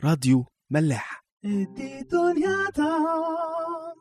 راديو ملاح ادي دنيا طعم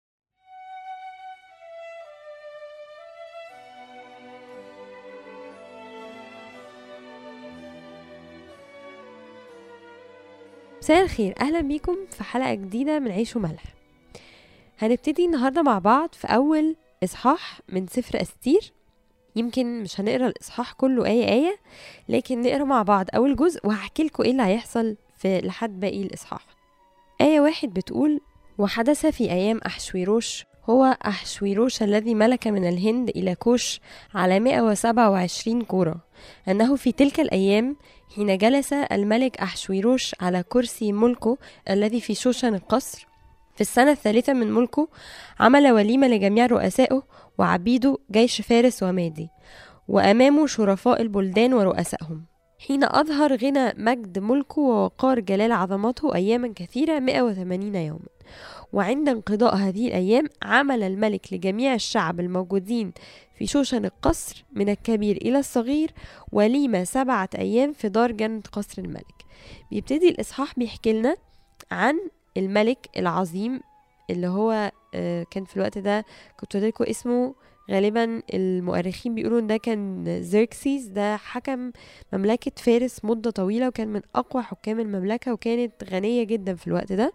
مساء الخير اهلا بيكم في حلقه جديده من عيش وملح هنبتدي النهارده مع بعض في اول اصحاح من سفر استير يمكن مش هنقرا الاصحاح كله ايه ايه لكن نقرا مع بعض اول جزء وهحكي لكم ايه اللي هيحصل في لحد باقي الاصحاح ايه واحد بتقول وحدث في ايام احشويروش هو أحشويروش الذي ملك من الهند إلى كوش على 127 كورة أنه في تلك الأيام حين جلس الملك أحشويروش على كرسي ملكه الذي في شوشن القصر في السنة الثالثة من ملكه عمل وليمة لجميع رؤسائه وعبيده جيش فارس ومادي وأمامه شرفاء البلدان ورؤسائهم حين أظهر غنى مجد ملكه ووقار جلال عظمته أياما كثيرة 180 يوما وعند انقضاء هذه الأيام عمل الملك لجميع الشعب الموجودين في شوشن القصر من الكبير إلى الصغير وليمة سبعة أيام في دار جنة قصر الملك بيبتدي الإصحاح بيحكي لنا عن الملك العظيم اللي هو آه، كان في الوقت ده كنت لكم اسمه غالبا المؤرخين بيقولوا ان ده كان زيركسيس ده حكم مملكة فارس مدة طويلة وكان من أقوى حكام المملكة وكانت غنية جدا في الوقت ده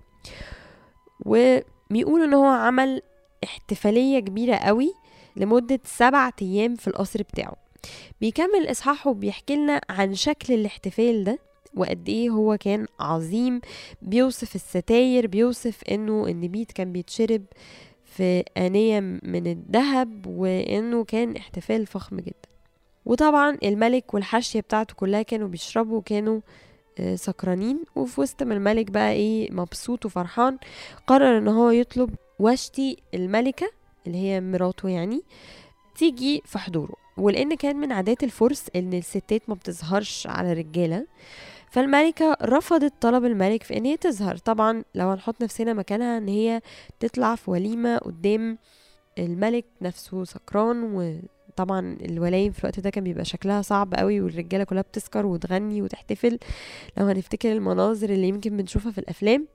وبيقولوا ان هو عمل احتفالية كبيرة قوي لمدة سبعة أيام في القصر بتاعه بيكمل إصحاحه وبيحكي لنا عن شكل الاحتفال ده وقد ايه هو كان عظيم بيوصف الستاير بيوصف انه النبيت كان بيتشرب في آنية من الذهب وانه كان احتفال فخم جدا وطبعا الملك والحاشية بتاعته كلها كانوا بيشربوا وكانوا آه، سكرانين وفي وسط ما الملك بقى ايه مبسوط وفرحان قرر ان هو يطلب وشتي الملكة اللي هي مراته يعني تيجي في حضوره ولان كان من عادات الفرس ان الستات ما بتظهرش على الرجاله فالملكة رفضت طلب الملك في ان هي تظهر طبعا لو هنحط نفسنا مكانها ان هي تطلع في وليمة قدام الملك نفسه سكران وطبعا الولايم في الوقت ده كان بيبقى شكلها صعب قوي والرجالة كلها بتسكر وتغني وتحتفل لو هنفتكر المناظر اللي يمكن بنشوفها في الافلام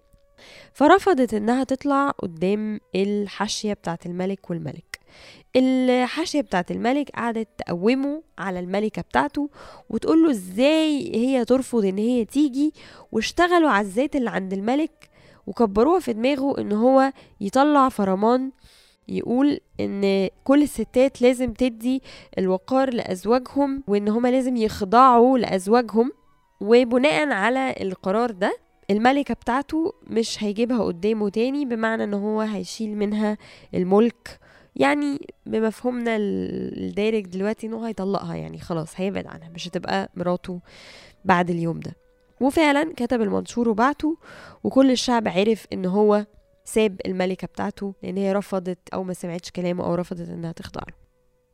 فرفضت انها تطلع قدام الحاشية بتاعت الملك والملك الحاشية بتاعت الملك قعدت تقومه على الملكة بتاعته وتقول له ازاي هي ترفض ان هي تيجي واشتغلوا على الذات اللي عند الملك وكبروها في دماغه ان هو يطلع فرمان يقول ان كل الستات لازم تدي الوقار لازواجهم وان هما لازم يخضعوا لازواجهم وبناء على القرار ده الملكة بتاعته مش هيجيبها قدامه تاني بمعنى ان هو هيشيل منها الملك يعني بمفهومنا ال- الدارج دلوقتي انه هيطلقها يعني خلاص هيبعد عنها مش هتبقى مراته بعد اليوم ده وفعلا كتب المنشور وبعته وكل الشعب عرف ان هو ساب الملكة بتاعته لان هي رفضت او ما سمعتش كلامه او رفضت انها تخضع له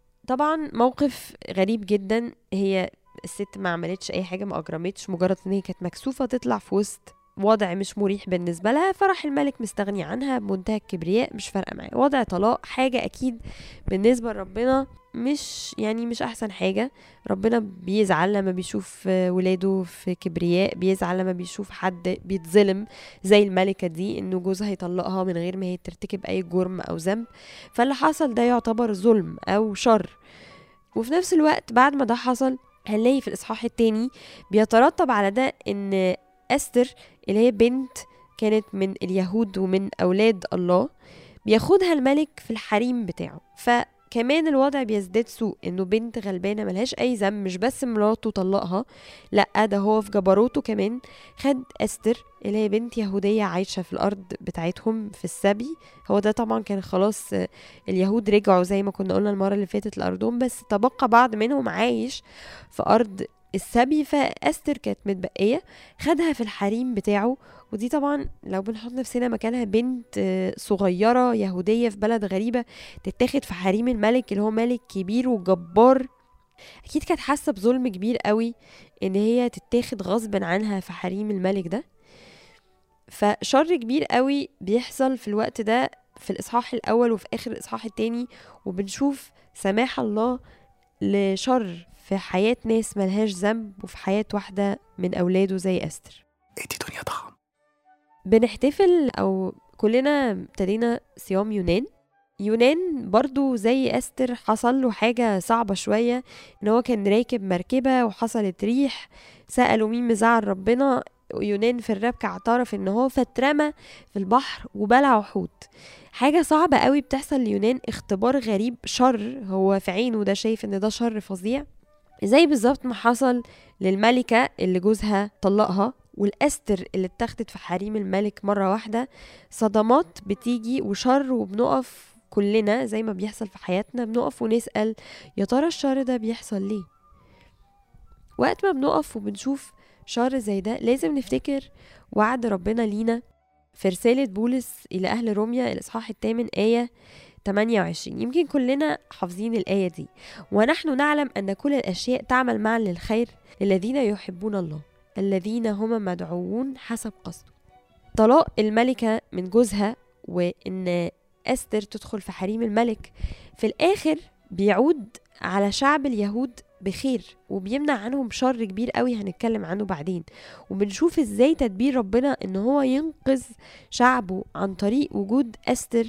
طبعا موقف غريب جدا هي الست ما عملتش اي حاجه ما اجرمتش مجرد ان هي كانت مكسوفه تطلع في وسط وضع مش مريح بالنسبه لها فراح الملك مستغني عنها بمنتهى الكبرياء مش فارقه معاه وضع طلاق حاجه اكيد بالنسبه لربنا مش يعني مش احسن حاجه ربنا بيزعل لما بيشوف آه، ولاده في كبرياء بيزعل لما بيشوف حد بيتظلم زي الملكه دي انه جوزها يطلقها من غير ما هي ترتكب اي جرم او ذنب فاللي حصل ده يعتبر ظلم او شر وفي نفس الوقت بعد ما ده حصل هنلاقي في الاصحاح التاني بيترتب على ده ان استر اللي هي بنت كانت من اليهود ومن اولاد الله بياخدها الملك في الحريم بتاعه فكمان الوضع بيزداد سوء انه بنت غلبانه ملهاش اي ذنب مش بس مراته طلقها لا ده هو في جبروته كمان خد استر اللي هي بنت يهوديه عايشه في الارض بتاعتهم في السبي هو ده طبعا كان خلاص آه، اليهود رجعوا زي ما كنا قلنا المره اللي فاتت لارضهم بس تبقى بعض منهم عايش في ارض السبي فاستر كانت متبقيه خدها في الحريم بتاعه ودي طبعا لو بنحط نفسنا مكانها بنت آه، صغيره يهوديه في بلد غريبه تتاخد في حريم الملك اللي هو ملك كبير وجبار اكيد كانت حاسه بظلم كبير قوي ان هي تتاخد غصب عنها في حريم الملك ده فشر كبير قوي بيحصل في الوقت ده في الاصحاح الاول وفي اخر الاصحاح التاني وبنشوف سماح الله لشر في حياة ناس ملهاش ذنب وفي حياة واحدة من أولاده زي أستر ادي دنيا طعم بنحتفل او كلنا ابتدينا صيام يونان يونان برضو زي استر حصل له حاجة صعبة شوية ان هو كان راكب مركبة وحصلت ريح سألوا مين مزعل ربنا يونان في الربكة اعترف ان هو فاترمى في البحر وبلعه حوت حاجة صعبة قوي بتحصل ليونان اختبار غريب شر هو في عينه ده شايف ان ده شر فظيع زي بالظبط ما حصل للملكة اللي جوزها طلقها والاستر اللي اتاخدت في حريم الملك مرة واحدة صدمات بتيجي وشر وبنقف كلنا زي ما بيحصل في حياتنا بنقف ونسأل يا ترى الشر ده بيحصل ليه وقت ما بنقف وبنشوف شر زي ده لازم نفتكر وعد ربنا لينا في رسالة بولس إلى أهل روميا الإصحاح الثامن آية 28 يمكن كلنا حافظين الآية دي ونحن نعلم أن كل الأشياء تعمل معا للخير للذين يحبون الله الذين هم مدعوون حسب قصده طلاق الملكة من جوزها وإن أستر تدخل في حريم الملك في الآخر بيعود على شعب اليهود بخير وبيمنع عنهم شر كبير قوي هنتكلم عنه بعدين وبنشوف ازاي تدبير ربنا ان هو ينقذ شعبه عن طريق وجود استر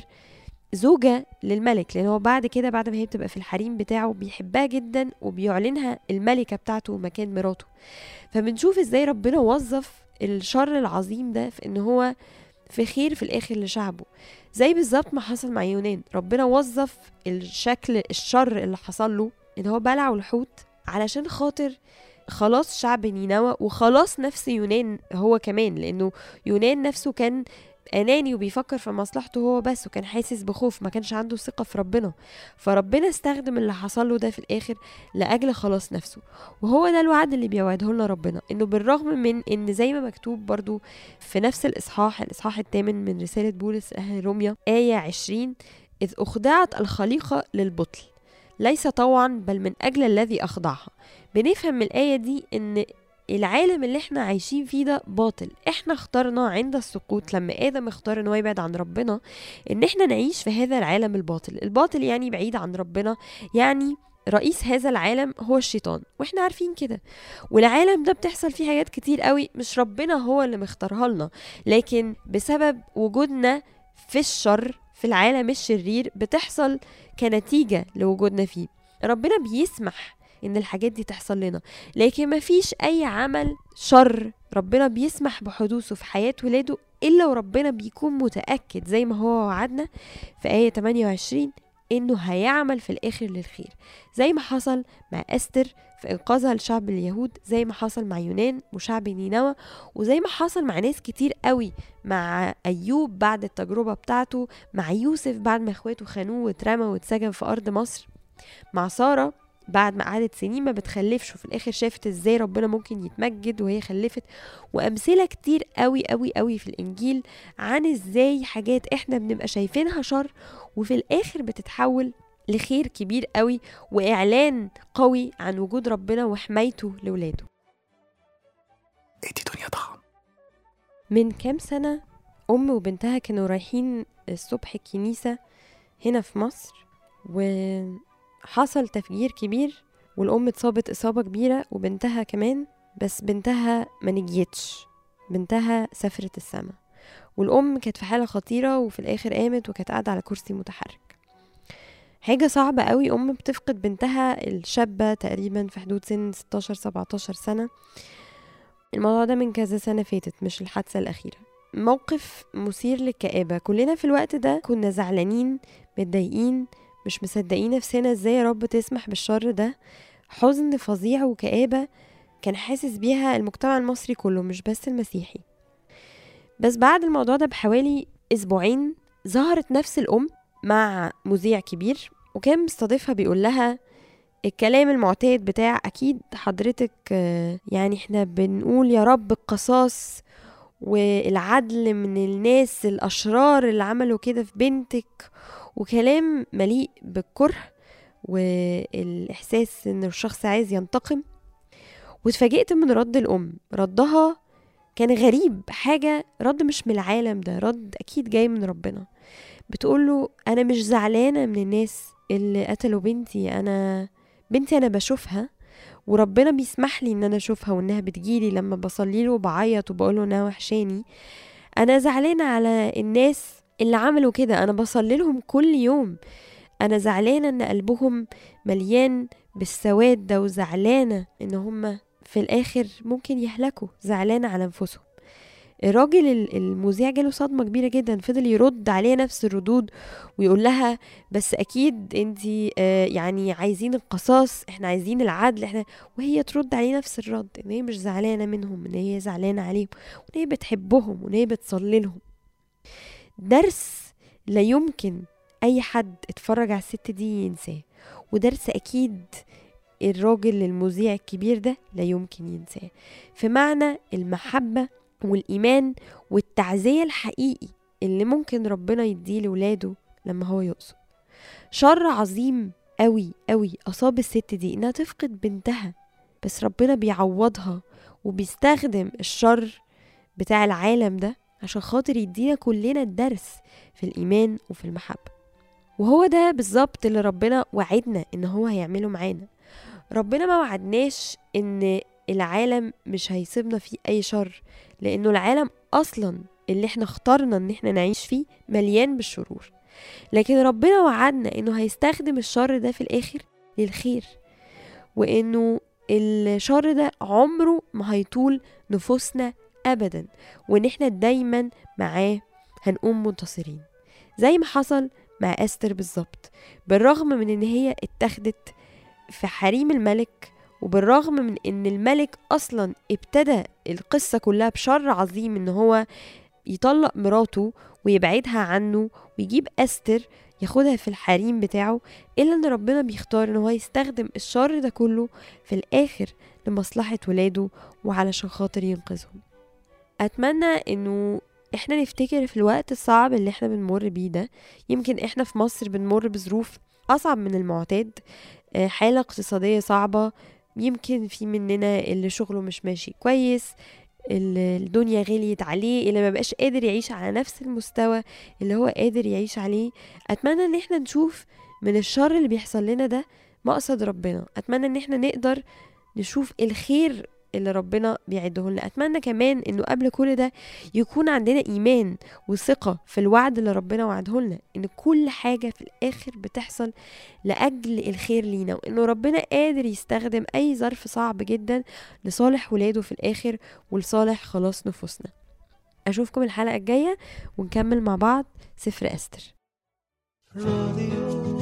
زوجة للملك لان هو بعد كده بعد ما هي بتبقى في الحريم بتاعه بيحبها جدا وبيعلنها الملكة بتاعته مكان مراته فبنشوف ازاي ربنا وظف الشر العظيم ده في ان هو في خير في الاخر لشعبه زي بالظبط ما حصل مع يونان ربنا وظف الشكل الشر اللي حصل له ان هو بلع الحوت علشان خاطر خلاص شعب نينوى وخلاص نفس يونان هو كمان لانه يونان نفسه كان اناني وبيفكر في مصلحته هو بس وكان حاسس بخوف ما كانش عنده ثقه في ربنا فربنا استخدم اللي حصل له ده في الاخر لاجل خلاص نفسه وهو ده الوعد اللي بيوعده لنا ربنا انه بالرغم من ان زي ما مكتوب برضو في نفس الاصحاح الاصحاح الثامن من رساله بولس اهل روميا ايه 20 اذ اخضعت الخليقه للبطل ليس طوعا بل من اجل الذي اخضعها بنفهم من الايه دي ان العالم اللي احنا عايشين فيه ده باطل احنا اخترنا عند السقوط لما ادم اختار ان هو يبعد عن ربنا ان احنا نعيش في هذا العالم الباطل الباطل يعني بعيد عن ربنا يعني رئيس هذا العالم هو الشيطان واحنا عارفين كده والعالم ده بتحصل فيه حاجات كتير قوي مش ربنا هو اللي مختارها لنا لكن بسبب وجودنا في الشر في العالم الشرير بتحصل كنتيجة لوجودنا فيه ربنا بيسمح ان الحاجات دي تحصل لنا لكن مفيش اي عمل شر ربنا بيسمح بحدوثه في حياة ولاده الا وربنا بيكون متأكد زي ما هو وعدنا في آية 28 انه هيعمل في الاخر للخير زي ما حصل مع استر في انقاذها لشعب اليهود زي ما حصل مع يونان وشعب نينوى وزي ما حصل مع ناس كتير قوي مع ايوب بعد التجربه بتاعته مع يوسف بعد ما اخواته خانوه واترمى واتسجن في ارض مصر مع ساره بعد ما قعدت سنين ما بتخلفش وفي الاخر شافت ازاي ربنا ممكن يتمجد وهي خلفت وامثله كتير قوي قوي قوي في الانجيل عن ازاي حاجات احنا بنبقى شايفينها شر وفي الاخر بتتحول لخير كبير قوي واعلان قوي عن وجود ربنا وحمايته لاولاده ادي دنيا طعم من كام سنه ام وبنتها كانوا رايحين الصبح الكنيسه هنا في مصر وحصل تفجير كبير والام اتصابت اصابه كبيره وبنتها كمان بس بنتها ما نجيتش بنتها سافرت السما والام كانت في حاله خطيره وفي الاخر قامت وكانت قاعده على كرسي متحرك حاجة صعبة قوي أم بتفقد بنتها الشابة تقريبا في حدود سن 16 17 سنة الموضوع ده من كذا سنة فاتت مش الحادثة الأخيرة موقف مثير للكآبة كلنا في الوقت ده كنا زعلانين متضايقين مش مصدقين نفسنا ازاي يا رب تسمح بالشر ده حزن فظيع وكآبة كان حاسس بيها المجتمع المصري كله مش بس المسيحي بس بعد الموضوع ده بحوالي أسبوعين ظهرت نفس الأم مع مذيع كبير وكان مستضيفها بيقول لها الكلام المعتاد بتاع أكيد حضرتك آه، يعني احنا بنقول يا رب القصاص والعدل من الناس الأشرار اللي عملوا كده في بنتك وكلام مليء بالكره والإحساس إن الشخص عايز ينتقم واتفاجئت من رد الأم ردها كان غريب حاجة رد مش من العالم ده رد أكيد جاي من ربنا بتقوله أنا مش زعلانة من الناس اللي قتلوا بنتي أنا بنتي أنا بشوفها وربنا بيسمح لي ان انا اشوفها وانها بتجيلي لما بصلي له وبعيط وبقول له انها وحشاني انا زعلانه على الناس اللي عملوا كده انا بصلي لهم كل يوم انا زعلانه ان قلبهم مليان بالسواد ده وزعلانه ان هم في الاخر ممكن يهلكوا زعلانه على انفسهم الراجل ال- المذيع جاله صدمه كبيره جدا فضل يرد عليها نفس الردود ويقول لها بس اكيد انتي آه يعني عايزين القصاص احنا عايزين العدل احنا وهي ترد عليه نفس الرد ان هي مش زعلانه منهم ان هي زعلانه عليهم وان هي بتحبهم وان هي بتصلي لهم درس لا يمكن اي حد اتفرج على الست دي ينساه ودرس اكيد الراجل المذيع الكبير ده لا يمكن ينساه في معنى المحبة والإيمان والتعزية الحقيقي اللي ممكن ربنا يديه لولاده لما هو يقصد شر عظيم قوي قوي أصاب الست دي إنها تفقد بنتها بس ربنا بيعوضها وبيستخدم الشر بتاع العالم ده عشان خاطر يدينا كلنا الدرس في الإيمان وفي المحبة وهو ده بالظبط اللي ربنا وعدنا إن هو هيعمله معانا ربنا ما وعدناش إن العالم مش هيصيبنا فيه أي شر لأنه العالم أصلا اللي احنا اخترنا إن احنا نعيش فيه مليان بالشرور لكن ربنا وعدنا إنه هيستخدم الشر ده في الآخر للخير وإنه الشر ده عمره ما هيطول نفوسنا أبدا وإن احنا دايما معاه هنقوم منتصرين زي ما حصل مع أستر بالظبط بالرغم من إن هي اتخذت في حريم الملك وبالرغم من ان الملك اصلا ابتدى القصة كلها بشر عظيم ان هو يطلق مراته ويبعدها عنه ويجيب استر ياخدها في الحريم بتاعه الا ان ربنا بيختار ان هو يستخدم الشر ده كله في الاخر لمصلحة ولاده وعلشان خاطر ينقذهم اتمنى انه احنا نفتكر في الوقت الصعب اللي احنا بنمر بيه ده يمكن احنا في مصر بنمر بظروف اصعب من المعتاد آه، حالة اقتصادية صعبة يمكن في مننا اللي شغله مش ماشي كويس اللي الدنيا غليت عليه اللي ما بقاش قادر يعيش على نفس المستوى اللي هو قادر يعيش عليه اتمنى ان احنا نشوف من الشر اللي بيحصل لنا ده مقصد ربنا اتمنى ان احنا نقدر نشوف الخير اللي ربنا بيعده لنا اتمنى كمان انه قبل كل ده يكون عندنا ايمان وثقة في الوعد اللي ربنا وعده لنا ان كل حاجة في الاخر بتحصل لأجل الخير لينا وإنه ربنا قادر يستخدم أي ظرف صعب جدا لصالح ولاده في الآخر ولصالح خلاص نفوسنا أشوفكم الحلقة الجاية ونكمل مع بعض سفر أستر راديو